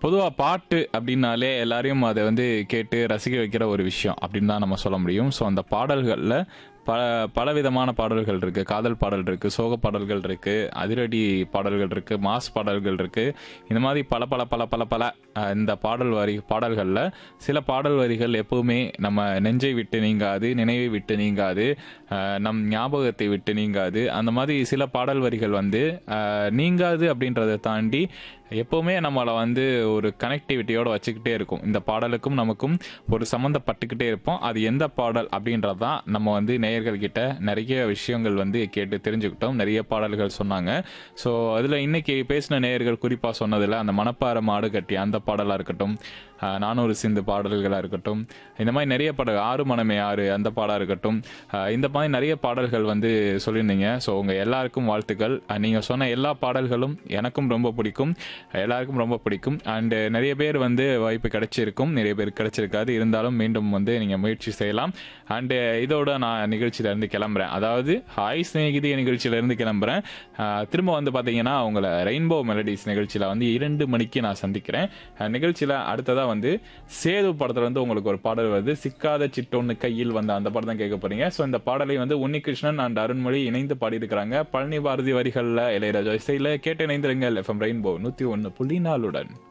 பொதுவா பாட்டு அப்படின்னாலே எல்லாரையும் அதை வந்து கேட்டு ரசிக்க வைக்கிற ஒரு விஷயம் அப்படின்னு தான் நம்ம சொல்ல முடியும் ஸோ அந்த பாடல்களில் பல பலவிதமான பாடல்கள் இருக்கு காதல் பாடல் இருக்கு சோக பாடல்கள் இருக்கு அதிரடி பாடல்கள் இருக்கு மாஸ் பாடல்கள் இருக்கு இந்த மாதிரி பல பல பல பல பல அஹ், இந்த பாடல் வரி பாடல்களில் சில பாடல் வரிகள் எப்பவுமே நம்ம நெஞ்சை விட்டு நீங்காது நினைவை விட்டு நீங்காது அஹ், நம் ஞாபகத்தை விட்டு நீங்காது அந்த மாதிரி சில பாடல் வரிகள் வந்து அஹ், நீங்காது அப்படின்றத தாண்டி எப்பவுமே நம்மளை வந்து ஒரு கனெக்டிவிட்டியோட வச்சுக்கிட்டே இருக்கும் இந்த பாடலுக்கும் நமக்கும் ஒரு சம்மந்தப்பட்டுக்கிட்டே இருப்போம் அது எந்த பாடல் அப்படின்றது தான் நம்ம வந்து நேயர்கள் கிட்ட நிறைய விஷயங்கள் வந்து கேட்டு தெரிஞ்சுக்கிட்டோம் நிறைய பாடல்கள் சொன்னாங்க ஸோ அதில் இன்னைக்கு பேசின நேயர்கள் குறிப்பாக சொன்னதில் அந்த மணப்பாறை மாடு கட்டி அந்த பாடலாக இருக்கட்டும் ஆஹ், நானூறு சிந்து பாடல்களாக இருக்கட்டும் இந்த மாதிரி நிறைய பாடல் ஆறு மனமே ஆறு அந்த பாடாக இருக்கட்டும் ஆஹ், இந்த மாதிரி நிறைய பாடல்கள் வந்து சொல்லியிருந்தீங்க ஸோ உங்கள் எல்லாருக்கும் வாழ்த்துக்கள் நீங்கள் சொன்ன எல்லா பாடல்களும் எனக்கும் ரொம்ப பிடிக்கும் எல்லாருக்கும் ரொம்ப பிடிக்கும் அண்டு நிறைய பேர் வந்து வாய்ப்பு கிடைச்சிருக்கும் நிறைய பேர் கிடைச்சிருக்காது இருந்தாலும் மீண்டும் வந்து நீங்கள் முயற்சி செய்யலாம் அண்டு இதோட நான் நிகழ்ச்சியிலேருந்து கிளம்புறேன் அதாவது ஹாய் ஸ்நேகிதி நிகழ்ச்சியிலேருந்து கிளம்புறேன் ஆஹ், திரும்ப வந்து பார்த்தீங்கன்னா உங்களை ரெயின்போ மெலடிஸ் நிகழ்ச்சியில் வந்து இரண்டு மணிக்கு நான் சந்திக்கிறேன் நிகழ்ச்சியில் அடுத்ததாக வந்து சேது படத்தில் வந்து உங்களுக்கு ஒரு பாடல் வருது சிக்காத சிட்டொன்னு கையில் வந்த அந்த படம் தான் கேட்க போறீங்க ஸோ இந்த பாடலை வந்து உன்னிகிருஷ்ணன் அண்ட் அருண்மொழி இணைந்து பாடியிருக்கிறாங்க பழனி பாரதி வரிகளில் இளையராஜா இசையில் கேட்டு இணைந்திருங்கள் எஃப்எம் ரெயின்போ நூற்றி ஒன்று புள்ளி நாலுடன்